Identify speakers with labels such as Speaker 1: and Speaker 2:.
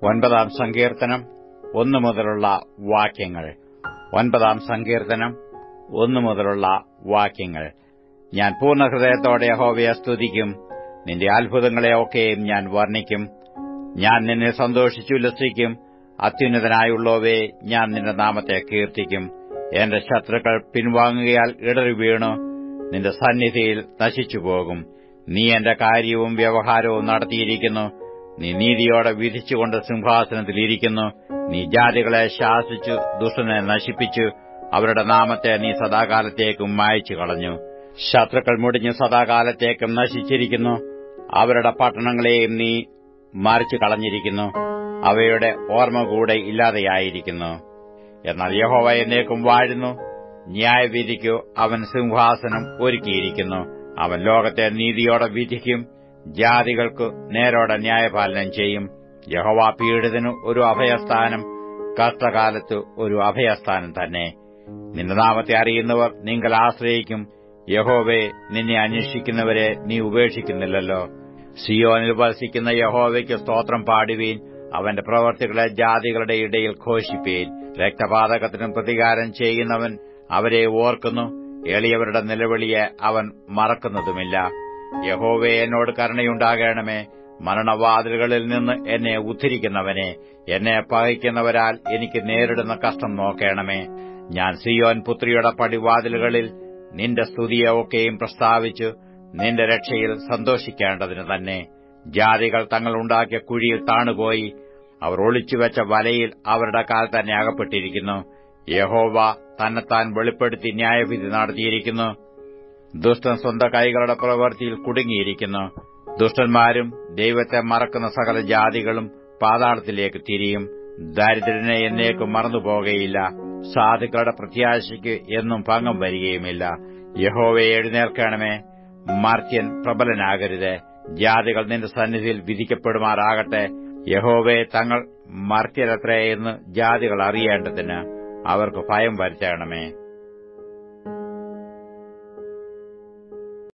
Speaker 1: ഒൻപതാം സങ്കീർത്തനം ഒന്നു മുതലുള്ള വാക്യങ്ങൾ ഒൻപതാം സങ്കീർത്തനം ഒന്നു മുതലുള്ള വാക്യങ്ങൾ ഞാൻ പൂർണ്ണഹൃദയത്തോടെ യഹോവയെ സ്തുതിക്കും നിന്റെ അത്ഭുതങ്ങളെ ഒക്കെയും ഞാൻ വർണ്ണിക്കും ഞാൻ നിന്നെ സന്തോഷിച്ചുല്ലസിക്കും അത്യുന്നതനായുള്ളവേ ഞാൻ നിന്റെ നാമത്തെ കീർത്തിക്കും എന്റെ ശത്രുക്കൾ പിൻവാങ്ങുകയാൽ ഇടറി വീണു നിന്റെ സന്നിധിയിൽ നശിച്ചുപോകും നീ എന്റെ കാര്യവും വ്യവഹാരവും നടത്തിയിരിക്കുന്നു നീ നീതിയോടെ വിധിച്ചുകൊണ്ട് സിംഹാസനത്തിലിരിക്കുന്നു നീ ജാതികളെ ശാസിച്ചു ദുഷ്ടനെ നശിപ്പിച്ചു അവരുടെ നാമത്തെ നീ സദാകാലത്തേക്കും മായച്ചു കളഞ്ഞു ശത്രുക്കൾ മുടിഞ്ഞ് സദാകാലത്തേക്കും നശിച്ചിരിക്കുന്നു അവരുടെ പട്ടണങ്ങളെയും നീ മറിച്ചു കളഞ്ഞിരിക്കുന്നു അവയുടെ ഓർമ്മ കൂടെ ഇല്ലാതെയായിരിക്കുന്നു എന്നാൽ യഹോവ എന്നേക്കും വാഴുന്നു ന്യായവിധിക്കു അവൻ സിംഹാസനം ഒരുക്കിയിരിക്കുന്നു അവൻ ലോകത്തെ നീതിയോടെ വിധിക്കും ജാതികൾക്കു നേരോടെ ന്യായപാലനം ചെയ്യും യഹോവ പീഡിതനു ഒരു അഭയസ്ഥാനം കഷ്ടകാലത്ത് ഒരു അഭയസ്ഥാനം തന്നെ നിന്റെ നാമത്തെ അറിയുന്നവർ നിങ്ങൾ ആശ്രയിക്കും യഹോവെ നിന്നെ അന്വേഷിക്കുന്നവരെ നീ ഉപേക്ഷിക്കുന്നില്ലല്ലോ സിയോനിൽ വസിക്കുന്ന യഹോവയ്ക്ക് സ്തോത്രം പാടുവീൻ അവന്റെ പ്രവർത്തികളെ ജാതികളുടെ ഇടയിൽ ഘോഷിപ്പീൻ രക്തപാതകത്തിനും പ്രതികാരം ചെയ്യുന്നവൻ അവരെ ഓർക്കുന്നു എളിയവരുടെ നിലവിളിയെ അവൻ മറക്കുന്നതുമില്ല യഹോവെ എന്നോട് കരുണയുണ്ടാകണമേ മരണവാതിലുകളിൽ നിന്ന് എന്നെ ഉദ്ധരിക്കുന്നവനെ എന്നെ പകയ്ക്കുന്നവരാൽ എനിക്ക് നേരിടുന്ന കഷ്ടം നോക്കണമേ ഞാൻ സിയോൻ പുത്രിയുടെ പടിവാതിലുകളിൽ നിന്റെ സ്തുതിയെ ഒക്കെയും പ്രസ്താവിച്ചു നിന്റെ രക്ഷയിൽ സന്തോഷിക്കേണ്ടതിന് തന്നെ ജാതികൾ തങ്ങളുണ്ടാക്കിയ കുഴിയിൽ താണുപോയി അവർ ഒളിച്ചുവെച്ച വലയിൽ അവരുടെ കാൽ തന്നെ അകപ്പെട്ടിരിക്കുന്നു യഹോവ തന്നെത്താൻ വെളിപ്പെടുത്തി ന്യായവിധി നടത്തിയിരിക്കുന്നു ദുഷ്ടൻ സ്വന്തം കൈകളുടെ പ്രവൃത്തിയിൽ കുടുങ്ങിയിരിക്കുന്നു ദുഷ്ടന്മാരും ദൈവത്തെ മറക്കുന്ന സകല ജാതികളും പാതാളത്തിലേക്ക് തിരിയും ദരിദ്രനെ എന്നേക്കും മറന്നുപോകയില്ല സാധുക്കളുടെ പ്രത്യാശയ്ക്ക് എന്നും ഭംഗം വരികയുമില്ല യഹോവയെ എഴുന്നേൽക്കണമേ മാർത്യൻ പ്രബലനാകരുത് ജാതികൾ നിന്റെ സന്നിധിയിൽ വിധിക്കപ്പെടുമാറാകട്ടെ യഹോവയെ തങ്ങൾ മർത്യരത്രയെന്ന് ജാതികൾ അറിയേണ്ടതിന് അവർക്ക് ഭയം വരുത്തണമേ